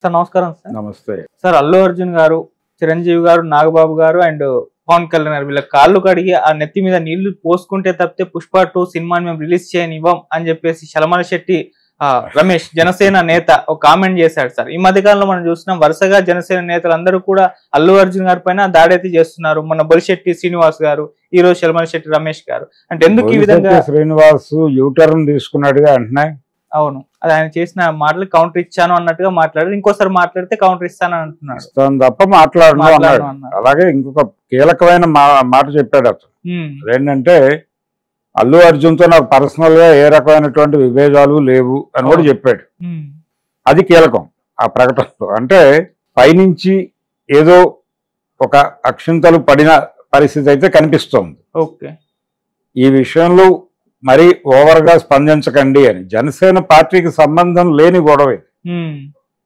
Sir నమస్కారం sir నమస్తే sir Allu Arjun గారు చిరంజీవి గారు నాగబాబు గారు అండ్ పవన్ కళ్యాణ్ గారు వీళ్ళ కాళ్ళు కడిగి ఆ నెత్తి మీద నీళ్లు పోసుకుంటే తప్పితే పుష్ప టూ సినిమాని మేము రిలీజ్ చేయనివ్వం అని చెప్పేసి శలమల శెట్టి ఆ, రమేష్ జనసేన నేత ఒక కామెంట్ చేశాడు సార్ ఈ మధ్య కాలంలో మనం చూస్తున్నాం వరుసగా జనసేన నేతలు అందరూ కూడా అల్లు అర్జున్ గారి పైన దాడి అయితే చేస్తున్నారు మొన్న బొలిశెట్టి శ్రీనివాస్ గారు ఈ రోజు శలమల శెట్టి రమేష్ గారు అంటే ఎందుకు ఈ విధంగా బొలిశెట్టి శ్రీనివాస్ యూటర్న్ తీసుకున్నాడుగా అంటున్నా అవును అది ఆయన చేసిన మాటలు కౌంటర్ ఇచ్చాను అన్నట్టుగా మాట్లాడారు ఇంకోసారి మాట్లాడితే కౌంటర్ ఇస్తాను అంటున్నాడు ఇస్తాను తప్ప మాట్లాడను అన్నాడు మాట్లాడను అన్నాడు అలాగే ఇంకొక కీలకమైన మా- మాట చెప్పాడు అతను ఉమ్, అదేంటంటే అల్లు అర్జున్ తో నాకు పర్సనల్ గా ఏ రకమైనటువంటి విభేదాలు లేవు అని కూడా అవును. చెప్పాడు ఉమ్, అది కీలకం ఆ ప్రకటనలో అంటే పైనుంచి ఏదో ఒక అక్షింతలు పడిన పరిస్థితి అయితే కనిపిస్తోంది ఓకే ఈ విషయంలో మరీ ఓవర్ గా స్పందించకండి అని జనసేన పార్టీకి సంబంధం లేని గొడవ ఇది. ఉమ్,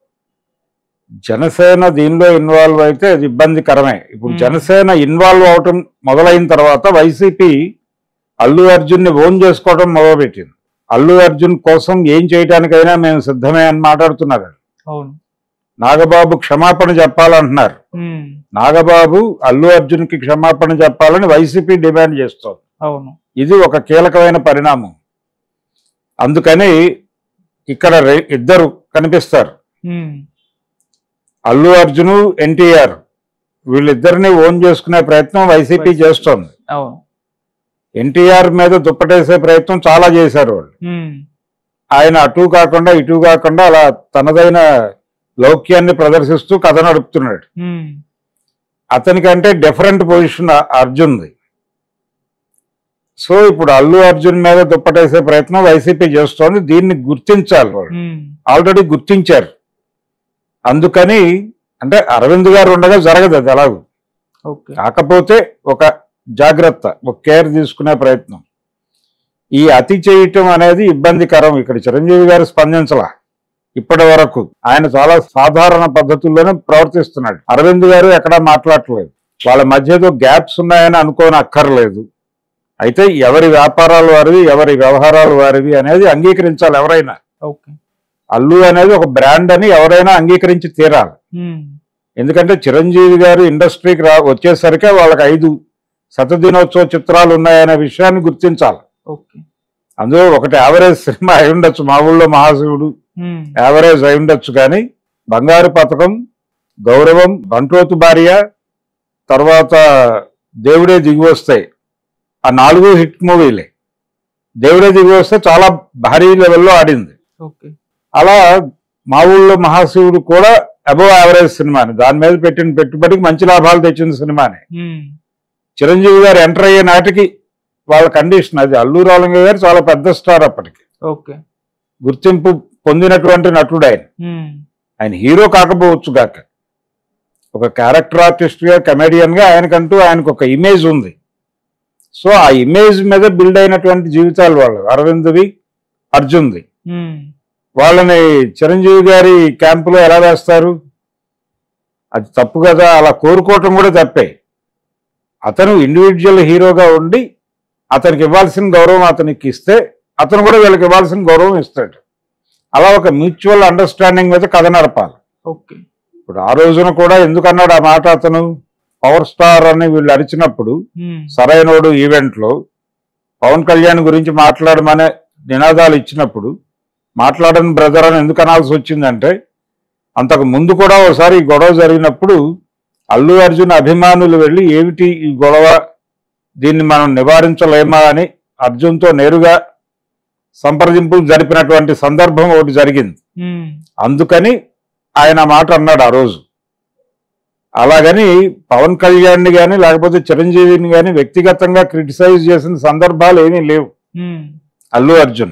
జనసేన దీనిలో ఇన్వాల్వ్ అయితే అది ఇబ్బందికరమే ఇప్పుడు Hmm. జనసేన ఇన్వాల్వ్ అవటం మొదలైన తర్వాత వైసీపీ అల్లు అర్జున్ ని ఓన్ చేసుకోవడం మొదలుపెట్టింది అల్లు అర్జున్ కోసం ఏం చేయడానికైనా మేము సిద్ధమే అని మాట్లాడుతున్నారు అవును నాగబాబు క్షమాపణ చెప్పాలంటున్నారు ఉమ్, నాగబాబు అల్లు అర్జున్ కి క్షమాపణ చెప్పాలని వైసీపీ డిమాండ్ చేస్తోంది అవును ఇది ఒక కీలకమైన పరిణామం అందుకని ఇక్కడ రె- ఇద్దరు కనిపిస్తారు ఉమ్, అల్లు అర్జును ఎన్టీఆర్ వీళ్ళిద్దరిని ఓన్ చేసుకునే ప్రయత్నం వైసీపీ చేస్తోంది అవును ఎన్టీఆర్ మీద దుప్పటేసే ప్రయత్నం చాలా చేశారు వాళ్ళు ఉమ్, ఆయన అటు కాకుండా ఇటు కాకుండా అలా తనదైన లౌక్యాన్ని ప్రదర్శిస్తూ కథ నడుపుతున్నాడు ఉమ్, అతనికంటే డిఫరెంట్ పొజిషన్ అర్జున్ది సో ఇప్పుడు అల్లు అర్జున్ మీద దుప్పటేసే ప్రయత్నం వైసీపీ చేస్తోంది దీన్ని గుర్తించాలి వాళ్ళు ఉమ్, ఆల్రెడీ గుర్తించారు అందుకని అంటే అరవింద్ గారు ఉండగా జరగదు అది ఎలాగూ ఓకే కాకపోతే ఒక జాగ్రత్త ఒక కేర్ తీసుకునే ప్రయత్నం ఈ అతి చేయటం అనేది ఇబ్బందికరం ఇక్కడ చిరంజీవి గారు స్పందించలా ఇప్పటి వరకు ఆయన చాలా సాధారణ పద్ధతుల్లోనే ప్రవర్తిస్తున్నాడు అరవింద్ గారు ఎక్కడా మాట్లాడట్లేదు వాళ్ళ మధ్యలో గ్యాప్స్ ఉన్నాయని అనుకోని అక్కర్లేదు అయితే ఎవరి వ్యాపారాలు వారివి ఎవరి వ్యవహారాలు వారివి అనేది అంగీకరించాలి ఎవరైనా ఓకే అల్లు అనేది ఒక బ్రాండ్ అని ఎవరైనా అంగీకరించి తీరాలి ఉమ్, ఎందుకంటే చిరంజీవి గారు ఇండస్ట్రీకి రా వచ్చేసరికి వాళ్ళకి ఐదు శతదినోత్సవ చిత్రాలు ఉన్నాయనే విషయాన్ని గుర్తించాలి ఓకే అందులో ఒకటి యావరేజ్ సినిమా అయి ఉండొచ్చు మా ఊళ్ళో మహాశివుడు ఉమ్, యావరేజ్ అయి ఉండొచ్చు కానీ బంగారు పథకం గౌరవం బంట్రోతు భార్య తర్వాత దేవుడే దిగి వస్తాయి ఆ నాలుగు హిట్ మూవీలే దేవుడే దిగి వస్తే చాలా భారీ లెవెల్లో ఆడింది ఓకే అలా మా ఊళ్ళో మహాశివుడు కూడా అబోవ్ యావరేజ్ సినిమాని దాని మీద పెట్టిన పెట్టుబడికి మంచి లాభాలు తెచ్చిన సినిమాని ఉమ్, చిరంజీవి గారు ఎంటర్ అయ్యే నాటికి వాళ్ళ కండిషన్ అది అల్లు రాలంగ గారు చాలా పెద్ద స్టార్ అప్పటికి ఓకే గుర్తింపు పొందినటువంటి నటుడు ఆయన ఉమ్, ఆయన హీరో కాకపోవచ్చు గాక ఒక క్యారెక్టర్ ఆర్టిస్ట్ గా కమెడియన్ గా ఆయనకంటూ ఆయనకు ఒక ఇమేజ్ ఉంది సో ఆ ఇమేజ్ మీద బిల్డ్ అయినటువంటి జీవితాలు వాళ్ళు అరవింద్వి అర్జున్ది ఉమ్, వాళ్ళని చిరంజీవి గారి క్యాంపులో ఎలా వేస్తారు అది తప్పు కదా అలా కోరుకోవటం కూడా తప్పే అతను ఇండివిజువల్ హీరోగా ఉండి అతనికి ఇవ్వాల్సిన గౌరవం అతనికి ఇస్తే అతను కూడా వీళ్ళకి ఇవ్వాల్సిన గౌరవం ఇస్తాడు అలా ఒక మ్యూచువల్ అండర్స్టాండింగ్ మీద కథ నడపాలి ఓకే ఇప్పుడు ఆ రోజున కూడా ఎందుకన్నాడు ఆ మాట అతను పవర్ స్టార్ అని వీళ్ళు అరిచినప్పుడు ఉమ్, సరైనోడు ఈవెంట్లో పవన్ కళ్యాణ్ గురించి మాట్లాడమనే నినాదాలు ఇచ్చినప్పుడు మాట్లాడని బ్రదర్ అని ఎందుకు అనాల్సి వచ్చిందంటే అంతకు ముందు కూడా ఒకసారి ఈ గొడవ జరిగినప్పుడు అల్లు అర్జున్ అభిమానులు వెళ్ళి ఏమిటి ఈ గొడవ దీన్ని మనం నివారించలేమా అని అర్జున్తో నేరుగా సంప్రదింపులు జరిపినటువంటి సందర్భం ఒకటి జరిగింది ఉమ్, అందుకని ఆయన ఆ మాట అన్నాడు ఆ రోజు అలాగని పవన్ కళ్యాణ్ని కానీ లేకపోతే చిరంజీవిని కానీ వ్యక్తిగతంగా క్రిటిసైజ్ చేసిన సందర్భాలు ఏమీ లేవు ఉమ్, అల్లు అర్జున్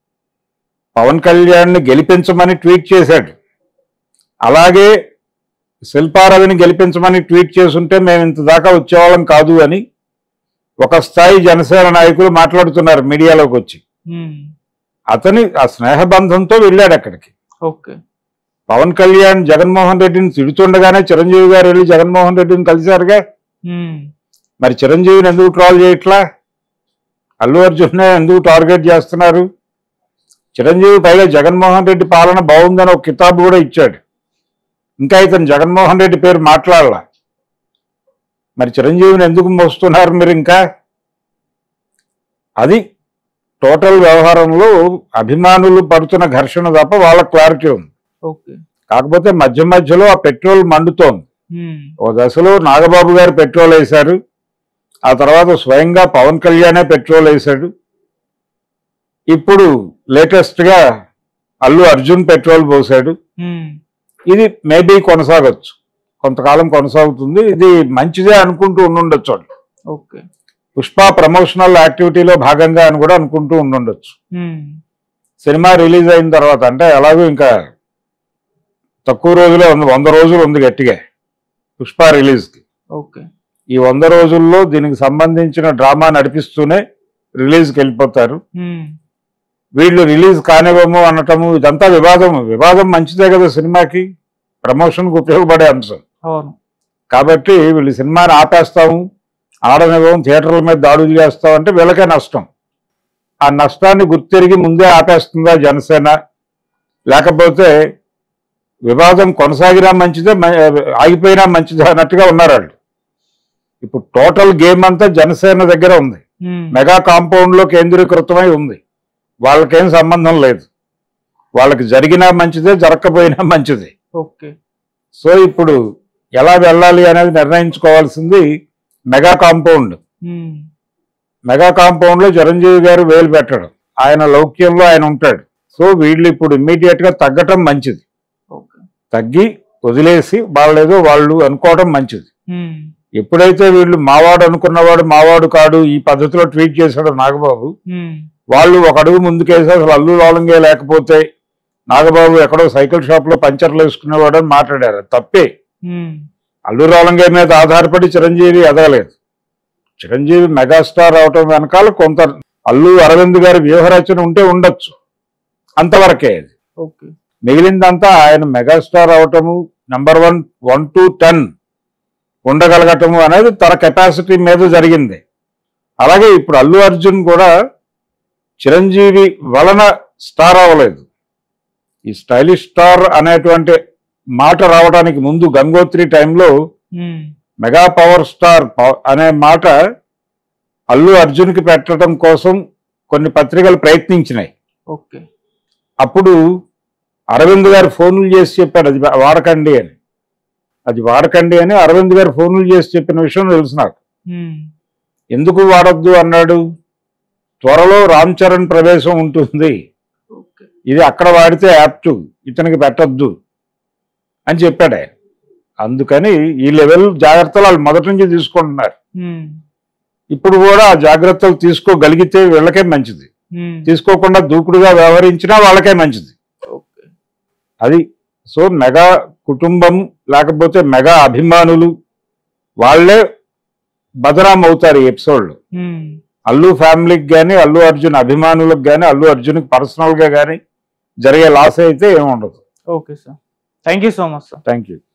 పవన్ కళ్యాణ్ని గెలిపించమని ట్వీట్ చేశాడు అలాగే శిల్పారవిని గెలిపించమని ట్వీట్ చేసుంటే మేము ఇంత దాకా వచ్చేవాళ్ళం కాదు అని ఒక స్థాయి జనసేన నాయకులు మాట్లాడుతున్నారు మీడియాలోకి వచ్చి ఉమ్, అతని ఆ స్నేహబంధంతో వెళ్ళాడు అక్కడికి ఓకే పవన్ కళ్యాణ్ జగన్మోహన్ రెడ్డిని తిడుతుండగానే చిరంజీవి గారు వెళ్ళి జగన్మోహన్ రెడ్డిని కలిశారుగా ఉమ్, మరి చిరంజీవిని ఎందుకు ట్రాల్ చేయట్లా అల్లు అర్జున్ ఎందుకు టార్గెట్ చేస్తున్నారు చిరంజీవి పైగా జగన్మోహన్ రెడ్డి పాలన బాగుందని ఒక కితాబు కూడా ఇచ్చాడు ఇంకా ఇతను జగన్మోహన్ రెడ్డి పేరు మాట్లాడాల మరి చిరంజీవిని ఎందుకు మోస్తున్నారు మీరు ఇంకా అది టోటల్ వ్యవహారంలో అభిమానులు పడుతున్న ఘర్షణ తప్ప వాళ్ళకి క్లారిటీ ఉంది ఓకే కాకపోతే మధ్య మధ్యలో ఆ పెట్రోల్ మండుతోంది ఉమ్, ఓ దశలో నాగబాబు గారు పెట్రోల్ వేశారు ఆ తర్వాత స్వయంగా పవన్ కళ్యాణే పెట్రోల్ వేశాడు ఇప్పుడు లేటెస్ట్ గా అల్లు అర్జున్ పెట్రోల్ పోసాడు ఉమ్, ఇది మేబీ కొనసాగొచ్చు కొంతకాలం కొనసాగుతుంది ఇది మంచిదే అనుకుంటూ ఉండుండొచ్చు వాళ్ళు ఓకే పుష్ప ప్రమోషనల్ యాక్టివిటీలో భాగంగా అని కూడా అనుకుంటూ ఉండుండొచ్చు ఉమ్, సినిమా రిలీజ్ అయిన తర్వాత అంటే ఎలాగో ఇంకా తక్కువ రోజులే ఉంది వంద రోజులు ఉంది గట్టిగా పుష్ప రిలీజ్కి ఓకే ఈ వంద రోజుల్లో దీనికి సంబంధించిన డ్రామా నడిపిస్తూనే రిలీజ్కి వెళ్ళిపోతారు ఉమ్, వీళ్ళు రిలీజ్ కానివ్వము అనటము ఇదంతా వివాదం వివాదం మంచిదే కదా సినిమాకి ప్రమోషన్కి ఉపయోగపడే అంశం అవును కాబట్టి వీళ్ళు సినిమాని ఆపేస్తాము ఆడనివ్వం థియేటర్ల మీద దాడులు చేస్తాం అంటే వీళ్ళకే నష్టం ఆ నష్టాన్ని గుర్తెరిగి ముందే ఆపేస్తుందా జనసేన లేకపోతే వివాదం కొనసాగినా మంచిదే మ- ఆగిపోయినా మంచిదే అన్నట్టుగా ఉన్నారు వాళ్ళు ఇప్పుడు టోటల్ గేమ్ అంతా జనసేన దగ్గర ఉంది ఉమ్, మెగా కాంపౌండ్ లో కేంద్రీకృతమై ఉంది వాళ్ళకేం సంబంధం లేదు వాళ్ళకి జరిగినా మంచిదే జరగకపోయినా మంచిదే ఓకే సో ఇప్పుడు ఎలా వెళ్ళాలి అనేది నిర్ణయించుకోవాల్సింది మెగా కాంపౌండ్ ఉమ్, మెగా కాంపౌండ్ లో చిరంజీవి గారు వేలు పెట్టడం ఆయన లౌక్యంలో ఆయన ఉంటాడు సో వీళ్ళు ఇప్పుడు ఇమ్మీడియట్ గా తగ్గటం మంచిది ఓకే తగ్గి వదిలేసి వాళ్ళేదో వాళ్ళు అనుకోవడం మంచిది ఉమ్, ఎప్పుడైతే వీళ్ళు మావాడు అనుకున్నవాడు మావాడు కాడు ఈ పద్ధతిలో ట్వీట్ చేశాడు నాగబాబు ఉమ్, వాళ్ళు ఒక అడుగు ముందుకేసి అసలు అల్లు లాలంగే లేకపోతే నాగబాబు ఎక్కడో సైకిల్ షాప్ లో పంచర్లు వేసుకునేవాడు అని మాట్లాడారు తప్పే ఉమ్, అల్లు రాలంగే మీద ఆధారపడి చిరంజీవి ఎదగలేదు చిరంజీవి మెగాస్టార్ అవటం వెనకాల కొంత అల్లు అరవింద్ గారి వ్యూహరచన ఉంటే ఉండొచ్చు అంతవరకే అది ఓకే మిగిలిందంతా ఆయన మెగాస్టార్ అవటము number one one to ten ఉండగలగటము అనేది తన కెపాసిటీ మీద జరిగింది అలాగే ఇప్పుడు అల్లు అర్జున్ కూడా చిరంజీవి వలన స్టార్ అవ్వలేదు ఈ స్టైలిష్ స్టార్ అనేటువంటి మాట రావడానికి ముందు గంగోత్రి టైంలో ఉమ్, మెగా పవర్ స్టార్ పవ- అనే మాట అల్లు అర్జున్కి పెట్టడం కోసం కొన్ని పత్రికలు ప్రయత్నించినాయి ఓకే అప్పుడు అరవింద్ గారు ఫోన్లు చేసి చెప్పాడు అది వాడకండి అని అది వాడకండి అని అరవింద్ గారు ఫోన్లు చేసి చెప్పిన విషయం తెలుసు నాకు ఉమ్, ఎందుకు వాడొద్దు అన్నాడు త్వరలో రామ్ చరణ్ ప్రవేశం ఉంటుంది ఓకే ఇది అక్కడ వాడితే యాప్ట్ ఇతనికి పెట్టొద్దు అని చెప్పాడు ఆయన అందుకని ఈ లెవెల్ జాగ్రత్తలు వాళ్ళు మొదటి నుంచి తీసుకుంటున్నారు ఉమ్, ఇప్పుడు కూడా ఆ జాగ్రత్తలు తీసుకోగలిగితే వీళ్ళకే మంచిది ఉమ్, తీసుకోకుండా దూకుడుగా వ్యవహరించినా వాళ్ళకే మంచిది ఓకే అది సో మెగా కుటుంబం లేకపోతే మెగా అభిమానులు వాళ్ళే బదనాం అవుతారు ఈ ఎపిసోడ్లో ఉమ్, అల్లు ఫ్యామిలీకి కానీ అల్లు అర్జున్ అభిమానులకు కానీ అల్లు అర్జున్కి పర్సనల్గా కానీ జరిగే లాస్ అయితే ఏమి ఉండదు okay sir thank you so much sir thank you